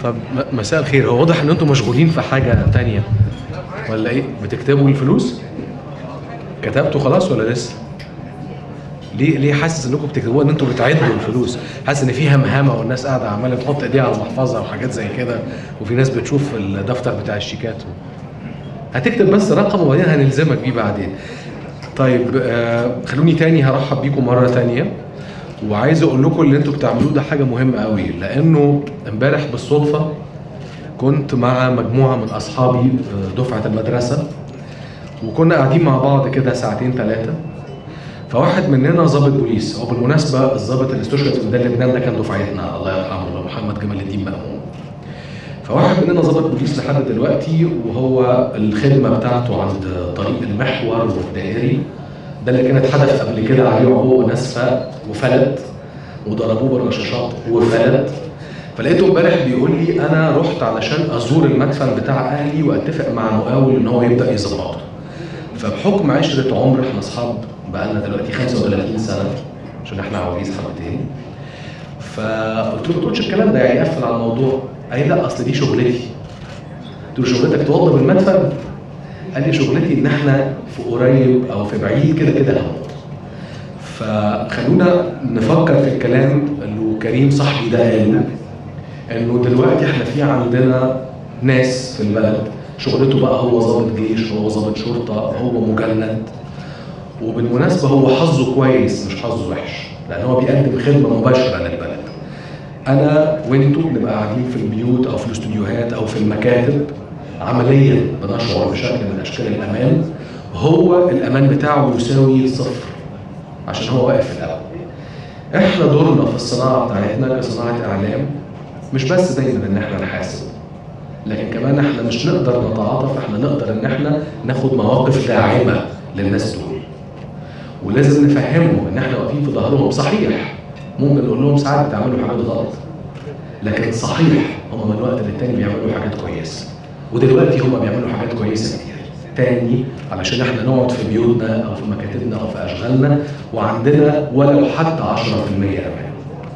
طب م- مساء الخير هو واضح ان انتم مشغولين في حاجه تانية ولا ايه بتكتبوا الفلوس كتبتوا خلاص ولا لسه ليه ليه حاسس انكم بتكتبوها ان انتم بتعدوا الفلوس حاسس ان في همهمه والناس قاعده عماله تحط ايديها على المحفظه وحاجات زي كده وفي ناس بتشوف الدفتر بتاع الشيكات هتكتب بس رقم وبعدين هنلزمك بيه بعدين طيب آه خلوني تاني هرحب بيكم مره تانية وعايز اقول لكم اللي انتوا بتعملوه ده حاجه مهمه قوي لانه امبارح بالصدفه كنت مع مجموعه من اصحابي في دفعه المدرسه وكنا قاعدين مع بعض كده ساعتين ثلاثه فواحد مننا ضابط بوليس هو بالمناسبه الضابط اللي استشهد في ميدان لبنان ده كان دفعتنا الله يرحمه محمد جمال الدين مأمون فواحد مننا ضابط بوليس لحد دلوقتي وهو الخدمه بتاعته عند طريق المحور والدائري ده اللي كانت حدث قبل كده عليه هو وناس فاق وفلت وضربوه بالرشاشات وفلت فلقيته امبارح بيقول لي انا رحت علشان ازور المدفن بتاع اهلي واتفق مع مقاول ان هو يبدا يظبطه فبحكم عشره عمر احنا اصحاب بقالنا دلوقتي 35 سنه عشان احنا عواجيز حبتين فقلت له ما تقولش الكلام ده يعني قفل على الموضوع قال لي لا اصل دي شغلتي قلت له شغلتك توضب المدفن قال لي شغلتي ان احنا في قريب او في بعيد كده كده هنموت فخلونا نفكر في الكلام اللي كريم صاحبي ده قاله انه دلوقتي احنا في عندنا ناس في البلد شغلته بقى هو ضابط جيش هو ضابط شرطه هو مجند وبالمناسبه هو حظه كويس مش حظه وحش لان هو بيقدم خدمه مباشره للبلد انا وانتوا بنبقى قاعدين في البيوت او في الاستوديوهات او في المكاتب عمليا بنشعر بشكل من اشكال الامان هو الامان بتاعه يساوي صفر عشان هو واقف في الاول احنا دورنا في الصناعه بتاعتنا كصناعه اعلام مش بس دايما ان احنا نحاسب لكن كمان احنا مش نقدر نتعاطف احنا نقدر ان احنا ناخد مواقف داعمه للناس دول ولازم نفهمهم ان احنا واقفين في ظهرهم صحيح ممكن نقول لهم ساعات بتعملوا حاجات غلط لكن صحيح هم من وقت للتاني بيعملوا حاجات كويسه ودلوقتي هم بيعملوا حاجات كويسه كتير تاني علشان احنا نقعد في بيوتنا او في مكاتبنا او في اشغالنا وعندنا ولو حتى 10% امان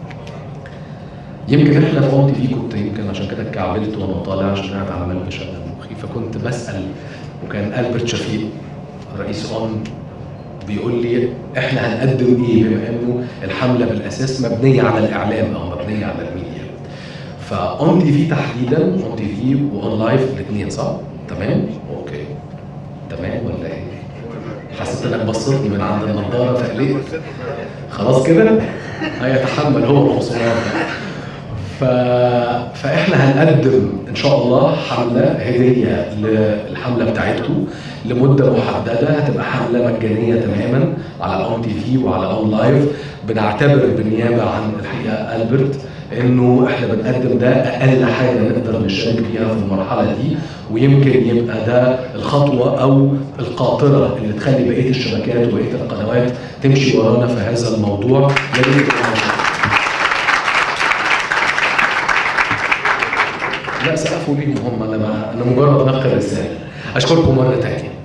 يمكن احنا في اون تي في كنت يمكن عشان كده اتكعبلت وانا طالع عشان قاعد على ملك شغل مخي فكنت بسال وكان البرت شفيق رئيس اون بيقول لي احنا هنقدم ايه بما انه الحمله بالاساس مبنيه على الاعلام او مبنيه على الميديا فاون تي في تحديدا اون تي في واون لايف الاثنين صح؟ تمام؟ اوكي تمام ولا ايه؟ حسيت انك بصيتني من عند النضاره فقلقت خلاص كده؟ هيتحمل هو الخصومات ده ف... فاحنا هنقدم ان شاء الله حمله هديه للحمله بتاعتكم لمده محدده هتبقى حمله مجانيه تماما على اون تي في وعلى اون لايف بنعتبر بالنيابه عن الحقيقه البرت انه احنا بنقدم ده اقل حاجه نقدر نشارك فيها في المرحله دي ويمكن يبقى ده الخطوه او القاطره اللي تخلي بقيه الشبكات وبقيه القنوات تمشي ورانا في هذا الموضوع لازم لا سقفوا ليهم هم انا ما انا مجرد نقل رساله اشكركم مره ثانيه